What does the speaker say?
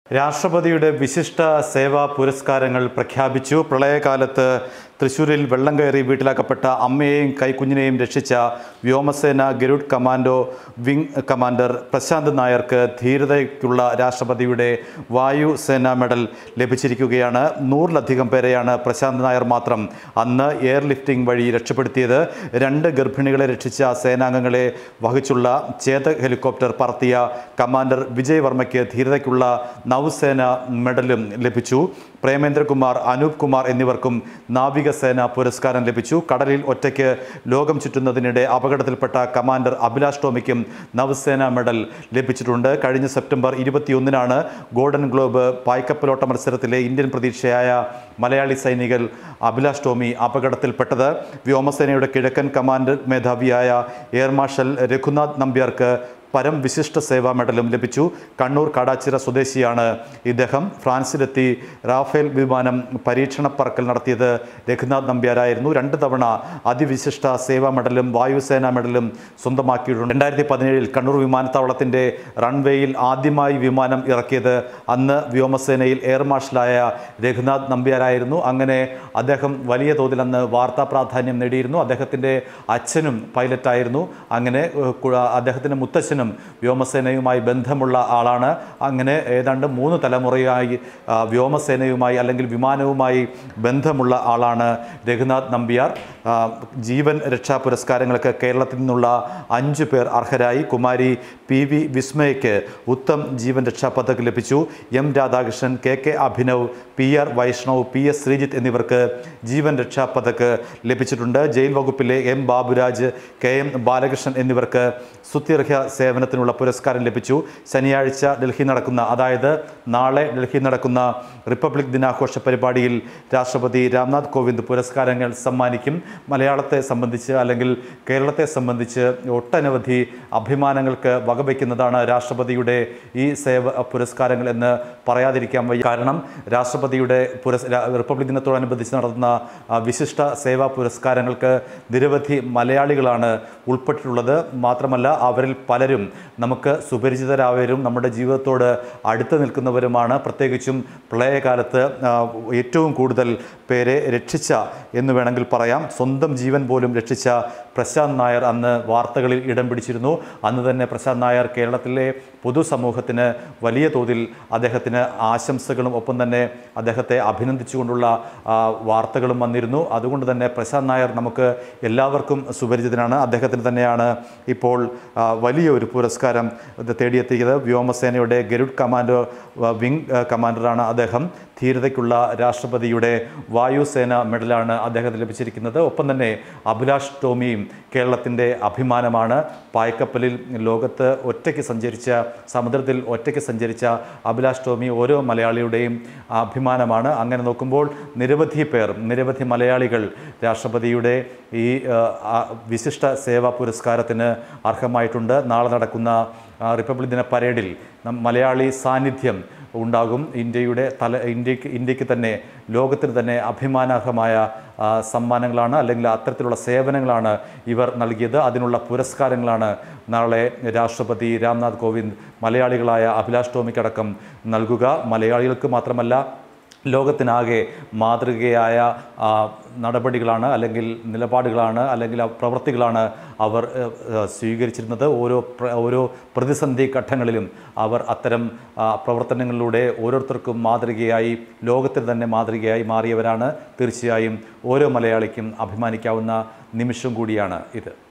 രാഷ്ട്രപതിയുടെ വിശിഷ്ട സേവാ പുരസ്കാരങ്ങൾ പ്രഖ്യാപിച്ചു പ്രളയകാലത്ത് തൃശൂരിൽ വെള്ളം കയറി വീട്ടിലാക്കപ്പെട്ട അമ്മയെയും കൈക്കുഞ്ഞിനെയും രക്ഷിച്ച വ്യോമസേന Garud commando wing commander Prashant നായർക്ക് ധീരതയ്ക്കുള്ള രാഷ്ട്രപതിയുടെ വായുസേനാ മെഡൽ ലഭിച്ചിരിക്കുകയാണ് നൂറിലധികം പേരെയാണ് പ്രശാന്ത് നായർ മാത്രം അന്ന് എയർ ലിഫ്റ്റിംഗ് വഴി രക്ഷപ്പെടുത്തിയത് രണ്ട് ഗർഭിണികളെ രക്ഷിച്ച സേനാംഗങ്ങളെ വഹിച്ചുള്ള ചേതക് ഹെലികോപ്റ്റർ പറത്തിയ കമാൻഡർ വിജയ് വർമ്മയ്ക്ക് ധീരതയ്ക്കുള്ള നൗസേന മെഡലും ലഭിച്ചു പ്രേമേന്ദ്രകുമാർ അനൂപ് കുമാർ എന്നിവർക്കും നാവികസേന പുരസ്കാരം ലഭിച്ചു കടലിൽ ഒറ്റയ്ക്ക് ലോകം ചുറ്റുന്നതിനിടെ അപകടത്തിൽപ്പെട്ട കമാൻഡർ അഭിലാഷ് ടോമിക്കും നവസേന മെഡൽ ലഭിച്ചിട്ടുണ്ട് കഴിഞ്ഞ സെപ്റ്റംബർ ഇരുപത്തിയൊന്നിനാണ് ഗോൾഡൻ ഗ്ലോബ് പായ്ക്കപ്പലോട്ട മത്സരത്തിലെ ഇന്ത്യൻ പ്രതീക്ഷയായ മലയാളി സൈനികൻ അഭിലാഷ് ടോമി അപകടത്തിൽപ്പെട്ടത് വ്യോമസേനയുടെ കിഴക്കൻ കമാൻഡ് മേധാവിയായ എയർ മാർഷൽ രഘുനാഥ് നമ്പ്യാർക്ക് പരം വിശിഷ്ട സേവാ മെഡലും ലഭിച്ചു കണ്ണൂർ കാടാച്ചിറ സ്വദേശിയാണ് ഇദ്ദേഹം ഫ്രാൻസിലെത്തി റാഫേൽ വിമാനം പരീക്ഷണ പറക്കൽ നടത്തിയത് രഘുനാഥ് നമ്പ്യാരായിരുന്നു രണ്ട് തവണ അതിവിശിഷ്ട സേവാ മെഡലും വായുസേന മെഡലും സ്വന്തമാക്കിയിട്ടുണ്ട് രണ്ടായിരത്തി പതിനേഴിൽ കണ്ണൂർ വിമാനത്താവളത്തിൻ്റെ റൺവേയിൽ ആദ്യമായി വിമാനം ഇറക്കിയത് അന്ന് വ്യോമസേനയിൽ എയർ മാർഷലായ രഘുനാഥ് നമ്പ്യാരായിരുന്നു അങ്ങനെ അദ്ദേഹം വലിയ തോതിൽ അന്ന് വാർത്താ പ്രാധാന്യം നേടിയിരുന്നു അദ്ദേഹത്തിൻ്റെ അച്ഛനും പൈലറ്റായിരുന്നു അങ്ങനെ ഏഹ്, കു- അദ്ദേഹത്തിൻ്റെ മുത്തച്ഛനും വ്യോമസേനയുമായി ബന്ധമുള്ള ആളാണ് അങ്ങനെ ഏതാണ്ട് മൂന്ന് തലമുറയായി ആ, വ്യോമസേനയുമായി അല്ലെങ്കിൽ വിമാനവുമായി ബന്ധമുള്ള ആളാണ് രഘുനാഥ് നമ്പ്യാർ ആ, ജീവൻ രക്ഷാ പുരസ്കാരങ്ങൾക്ക് കേരളത്തിൽ നിന്നുള്ള അഞ്ചു പേർ അർഹരായി കുമാരി പി വി വിസ്മയയ്ക്ക് ഉത്തം ജീവൻ രക്ഷാ പദക് ലഭിച്ചു M Radhakrishnan K K Abhinav P R Vaishnav P S Sreejith എന്നിവർക്ക് ജീവൻ രക്ഷാ പദക് ലഭിച്ചിട്ടുണ്ട് ജയിൽ വകുപ്പിലെ M Baburaj K M Balakrishnan എന്നിവർക്ക് സ്തുത്യർഹ സേവനത്തിനുള്ള പുരസ്കാരം ലഭിച്ചു ശനിയാഴ്ച ഡൽഹി നടക്കുന്ന അതായത് നാളെ ഡൽഹി നടക്കുന്ന റിപ്പബ്ലിക് ദിനാഘോഷ പരിപാടിയിൽ രാഷ്ട്രപതി രാംനാഥ് കോവിന്ദ് പുരസ്കാരങ്ങൾ സമ്മാനിക്കും മലയാളത്തെ സംബന്ധിച്ച് അല്ലെങ്കിൽ കേരളത്തെ സംബന്ധിച്ച് ഒട്ടനവധി അഭിമാനങ്ങൾക്ക് വകവയ്ക്കുന്നതാണ് രാഷ്ട്രപതിയുടെ ഈ സേവ പുരസ്കാരങ്ങൾ എന്ന് പറയാതിരിക്കാൻ വയ്യ കാരണം രാഷ്ട്രപതിയുടെ പുരസ് രാ- റിപ്പബ്ലിക് ദിനത്തോടനുബന്ധിച്ച് നടത്തുന്ന ആ, വിശിഷ്ട സേവാ പുരസ്കാരങ്ങൾക്ക് നിരവധി മലയാളികളാണ് ഉൾപ്പെട്ടിട്ടുള്ളത് മാത്രമല്ല അവരിൽ പലരും നമുക്ക് സുപരിചിതരായവരും നമ്മുടെ ജീവിതത്തോട് അടുത്ത് നിൽക്കുന്നവരുമാണ് പ്രത്യേകിച്ചും പ്രളയകാലത്ത് ആ, ഏറ്റവും കൂടുതൽ പേരെ രക്ഷിച്ച എന്ന് വേണമെങ്കിൽ പറയാം സ്വന്തം ജീവൻ പോലും രക്ഷിച്ച പ്രശാന്ത് നായർ അന്ന് വാർത്തകളിൽ ഇടം പിടിച്ചിരുന്നു അന്ന് തന്നെ പ്രശാന്ത് നായർ കേരളത്തിലെ പൊതുസമൂഹത്തിന് വലിയ തോതിൽ അദ്ദേഹത്തിന് ആശംസകളും ഒപ്പം തന്നെ അദ്ദേഹത്തെ അഭിനന്ദിച്ചുകൊണ്ടുള്ള ആ, വാർത്തകളും വന്നിരുന്നു അതുകൊണ്ട് തന്നെ പ്രശാന്ത് നായർ നമുക്ക് എല്ലാവർക്കും സുപരിചിതനാണ് അദ്ദേഹത്തിന് തന്നെയാണ് ഇപ്പോൾ ആ, വലിയൊരു പുരസ്കാരം ഇത് തേടിയെത്തിയത് വ്യോമസേനയുടെ ഗരുഡ് കമാൻഡോ ആ, വിംഗ് ആ, കമാൻഡറാണ് അദ്ദേഹം ധീരതയ്ക്കുള്ള രാഷ്ട്രപതിയുടെ വായുസേന മെഡലാണ് അദ്ദേഹത്തിന് ലഭിച്ചിരിക്കുന്നത് ഒപ്പം തന്നെ അഭിലാഷ് ടോമിയും കേരളത്തിൻ്റെ അഭിമാനമാണ് പായ്ക്കപ്പലിൽ ലോകത്ത് ഒറ്റയ്ക്ക് സഞ്ചരിച്ച സമുദ്രത്തിൽ ഒറ്റയ്ക്ക് സഞ്ചരിച്ച അഭിലാഷ് ടോമി ഓരോ മലയാളിയുടെയും അഭിമാനമാണ് അങ്ങനെ നോക്കുമ്പോൾ നിരവധി പേർ നിരവധി മലയാളികൾ രാഷ്ട്രപതിയുടെ ഈ ആ, ആ, വിശിഷ്ട സേവാ പുരസ്കാരത്തിന് അർഹമായിട്ടുണ്ട് നാളെ നടക്കുന്ന ആ, റിപ്പബ്ലിക് ദിന പരേഡിൽ നം- മലയാളി സാന്നിധ്യം ഉണ്ടാകും ഇന്ത്യയുടെ തല ഇന്ത്യക്ക് ഇന്ത്യക്ക് തന്നെ ലോകത്തിന് തന്നെ അഭിമാനാർഹമായ ആ, സമ്മാനങ്ങളാണ് അല്ലെങ്കിൽ അത്തരത്തിലുള്ള സേവനങ്ങളാണ് ഇവർ നൽകിയത് അതിനുള്ള പുരസ്കാരങ്ങളാണ് നാളെ രാഷ്ട്രപതി രാംനാഥ് കോവിന്ദ് മലയാളികളായ അഭിലാഷ് ടോമിക്കടക്കം നൽകുക മലയാളികൾക്ക് മാത്രമല്ല ലോകത്തിനാകെ മാതൃകയായ ആ, നടപടികളാണ് അല്ലെങ്കിൽ നിലപാടുകളാണ് അല്ലെങ്കിൽ ആ പ്രവൃത്തികളാണ് അവർ ഏഹ്, ഏഹ്, സ്വീകരിച്ചിരുന്നത് ഓരോ പ്ര- ഓരോ പ്രതിസന്ധി ഘട്ടങ്ങളിലും അവർ അത്തരം ആ, പ്രവർത്തനങ്ങളിലൂടെ ഓരോരുത്തർക്കും മാതൃകയായി ലോകത്തിന് തന്നെ മാതൃകയായി മാറിയവരാണ് തീർച്ചയായും ഓരോ മലയാളിക്കും അഭിമാനിക്കാവുന്ന നിമിഷം കൂടിയാണ് ഇത്